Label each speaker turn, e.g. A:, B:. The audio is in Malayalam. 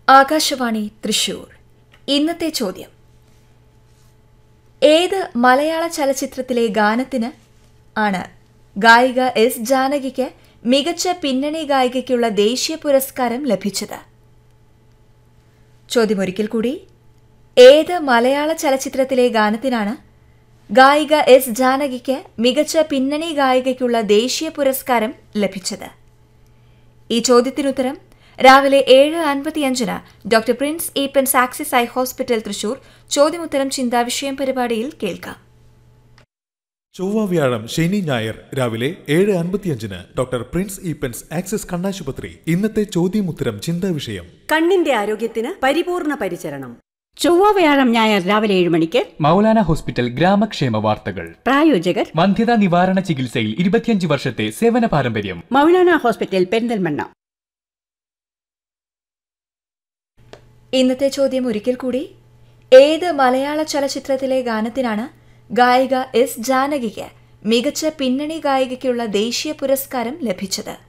A: ആകാശവാണി തൃശൂർ ഇന്നത്തെ ചോദ്യം ഏത് മലയാള ചലച്ചിത്രത്തിലെ ഗാനത്തിന് ആണ് ഗായിക എസ് ജാനകിക്ക് മികച്ച പിന്നണി ഗായികയ്ക്കുള്ള ദേശീയ പുരസ്കാരം ലഭിച്ചത് ചോദ്യമൊരിക്കൽ കൂടി ഏത് മലയാള ചലച്ചിത്രത്തിലെ ഗാനത്തിനാണ് ഗായിക എസ് ജാനകിക്ക് മികച്ച പിന്നണി ഗായികയ്ക്കുള്ള ദേശീയ പുരസ്കാരം ലഭിച്ചത് ഈ ചോദ്യത്തിനുത്തരം രാവിലെ ഏഴ് അൻപത്തിയഞ്ചിന് doctor Prince Eapen's axis eye hospital Thrissur ചോദ്യമുത്തരം ചിന്താവിഷയം പരിപാടിയിൽ കേൾക്കാം
B: ചൊവ്വ വ്യാഴം ശനി ഞായർ രാവിലെ ഏഴ് അൻപത്തിയഞ്ചിന് ഡോക്ടർ പ്രിൻസ് ഈപ്പൻസ് ആക്സിസ് കണ്ണാശുപത്രി ഇന്നത്തെ ചോദ്യമുത്തരം ചിന്താ വിഷയം
C: കണ്ണിന്റെ ആരോഗ്യത്തിന് പരിപൂർണ പരിചരണം
D: ചൊവ്വ വ്യാഴം ഞായർ രാവിലെ ഏഴ് മണിക്ക്
E: മൗലാന ഹോസ്പിറ്റൽ ഗ്രാമക്ഷേമ വാർത്തകൾ
D: പ്രായോജകർ
E: വന്ധ്യതാ നിവാരണ ചികിത്സയിൽ ഇരുപത്തിയഞ്ച് വർഷത്തെ സേവന പാരമ്പര്യം
D: മൗലാന ഹോസ്പിറ്റൽ പെരിന്തൽമണ്ണ
A: ഇന്നത്തെ ചോദ്യം ഒരിക്കൽ കൂടി ഏത് മലയാള ചലച്ചിത്രത്തിലെ ഗാനത്തിനാണ് ഗായിക എസ് ജാനകിക്ക് മികച്ച പിന്നണി ഗായികയ്ക്കുള്ള ദേശീയ പുരസ്കാരം ലഭിച്ചത്